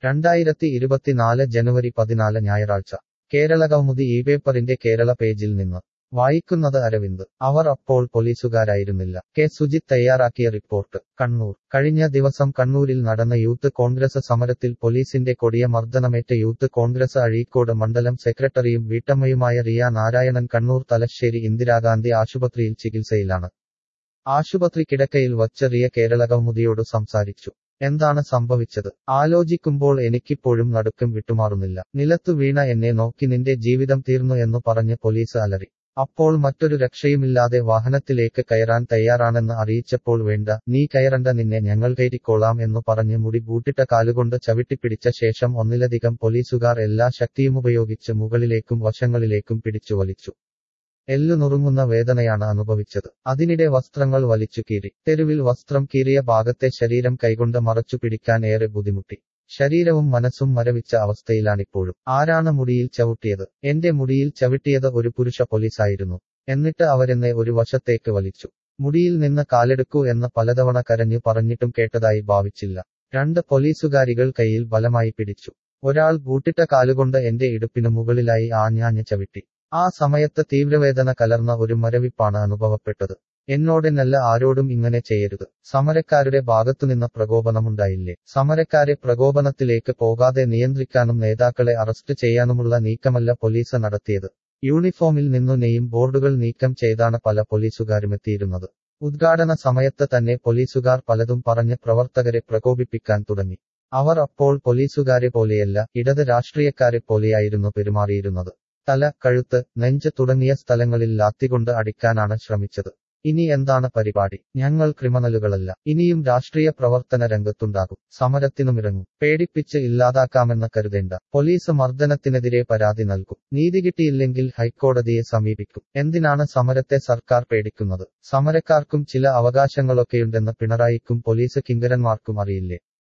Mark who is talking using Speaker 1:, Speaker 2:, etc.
Speaker 1: രണ്ടായിരത്തി ഇരുപത്തിനാല് ജനുവരി പതിനാല് ഞായറാഴ്ച കേരളകൗമുദി ഈ പേപ്പറിന്റെ കേരള പേജിൽ നിന്ന് വായിക്കുന്നത് അരവിന്ദ് അവർ അപ്പോൾ പോലീസുകാരായിരുന്നില്ല കെ സുജിത് തയ്യാറാക്കിയ റിപ്പോർട്ട് കണ്ണൂർ കഴിഞ്ഞ ദിവസം കണ്ണൂരിൽ നടന്ന യൂത്ത് കോൺഗ്രസ് സമരത്തിൽ പോലീസിന്റെ കൊടിയ മർദ്ദനമേറ്റ യൂത്ത് കോൺഗ്രസ് അഴീക്കോട് മണ്ഡലം സെക്രട്ടറിയും വീട്ടമ്മയുമായ റിയ നാരായണൻ കണ്ണൂർ തലശ്ശേരി ഇന്ദിരാഗാന്ധി ആശുപത്രിയിൽ ചികിത്സയിലാണ് ആശുപത്രി കിടക്കയിൽ വച്ച് റിയ കേരളകൗമുദിയോട് സംസാരിച്ചു എന്താണ് സംഭവിച്ചത് ആലോചിക്കുമ്പോൾ എനിക്കിപ്പോഴും നടുക്കം വിട്ടുമാറുന്നില്ല നിലത്തു വീണ എന്നെ നോക്കി നിന്റെ ജീവിതം തീർന്നു എന്നു പറഞ്ഞ് പോലീസ് അലറി അപ്പോൾ മറ്റൊരു രക്ഷയുമില്ലാതെ വാഹനത്തിലേക്ക് കയറാൻ തയ്യാറാണെന്ന് അറിയിച്ചപ്പോൾ വേണ്ട നീ കയറണ്ട നിന്നെ ഞങ്ങൾ കയറ്റിക്കോളാം എന്നു പറഞ്ഞ് മുടി ബൂട്ടിട്ട കാലുകൊണ്ട് ചവിട്ടിപ്പിടിച്ച ശേഷം ഒന്നിലധികം പോലീസുകാർ എല്ലാ ശക്തിയുമുപയോഗിച്ച് മുകളിലേക്കും വശങ്ങളിലേക്കും പിടിച്ചു വലിച്ചു എല്ലു നുറുങ്ങുന്ന വേദനയാണ് അനുഭവിച്ചത് അതിനിടെ വസ്ത്രങ്ങൾ വലിച്ചു കീറി തെരുവിൽ വസ്ത്രം കീറിയ ഭാഗത്തെ ശരീരം കൈകൊണ്ട് മറച്ചു പിടിക്കാൻ ഏറെ ബുദ്ധിമുട്ടി ശരീരവും മനസ്സും മരവിച്ച അവസ്ഥയിലാണിപ്പോഴും ആരാണ് മുടിയിൽ ചവിട്ടിയത് എന്റെ മുടിയിൽ ചവിട്ടിയത് ഒരു പുരുഷ പോലീസായിരുന്നു എന്നിട്ട് അവരെന്നെ ഒരു വശത്തേക്ക് വലിച്ചു മുടിയിൽ നിന്ന് കാലെടുക്കൂ എന്ന് പലതവണ കരഞ്ഞു പറഞ്ഞിട്ടും കേട്ടതായി ഭാവിച്ചില്ല രണ്ട് പോലീസുകാരികൾ കയ്യിൽ ബലമായി പിടിച്ചു ഒരാൾ ബൂട്ടിട്ട കാലുകൊണ്ട് എന്റെ ഇടുപ്പിനു മുകളിലായി ആഞ്ഞാഞ്ഞ് ചവിട്ടി ആ സമയത്ത് തീവ്രവേദന കലർന്ന ഒരു മരവിപ്പാണ് അനുഭവപ്പെട്ടത് എന്നോടെന്നല്ല ആരോടും ഇങ്ങനെ ചെയ്യരുത് സമരക്കാരുടെ ഭാഗത്തുനിന്ന് പ്രകോപനമുണ്ടായില്ലേ സമരക്കാരെ പ്രകോപനത്തിലേക്ക് പോകാതെ നിയന്ത്രിക്കാനും നേതാക്കളെ അറസ്റ്റ് ചെയ്യാനുമുള്ള നീക്കമല്ല പോലീസ് നടത്തിയത് യൂണിഫോമിൽ നിന്നു നെയ്യും ബോർഡുകൾ നീക്കം ചെയ്താണ് പല പോലീസുകാരുമെത്തിയിരുന്നത് ഉദ്ഘാടന സമയത്ത് തന്നെ പോലീസുകാർ പലതും പറഞ്ഞ് പ്രവർത്തകരെ പ്രകോപിപ്പിക്കാൻ തുടങ്ങി അവർ അപ്പോൾ പോലീസുകാരെ പോലെയല്ല ഇടത് രാഷ്ട്രീയക്കാരെ പോലെയായിരുന്നു പെരുമാറിയിരുന്നത് തല കഴുത്ത് നെഞ്ച് തുടങ്ങിയ സ്ഥലങ്ങളിൽ ലാത്തികൊണ്ട് അടിക്കാനാണ് ശ്രമിച്ചത് ഇനി എന്താണ് പരിപാടി ഞങ്ങൾ ക്രിമിനലുകളല്ല ഇനിയും രാഷ്ട്രീയ പ്രവർത്തന രംഗത്തുണ്ടാകും സമരത്തിനുമിറങ്ങും പേടിപ്പിച്ച് ഇല്ലാതാക്കാമെന്ന് കരുതേണ്ട പോലീസ് മർദ്ദനത്തിനെതിരെ പരാതി നൽകും നീതി കിട്ടിയില്ലെങ്കിൽ ഹൈക്കോടതിയെ സമീപിക്കും എന്തിനാണ് സമരത്തെ സർക്കാർ പേടിക്കുന്നത് സമരക്കാർക്കും ചില അവകാശങ്ങളൊക്കെയുണ്ടെന്ന് പിണറായിക്കും പോലീസ് കിങ്കരന്മാർക്കും അറിയില്ലേ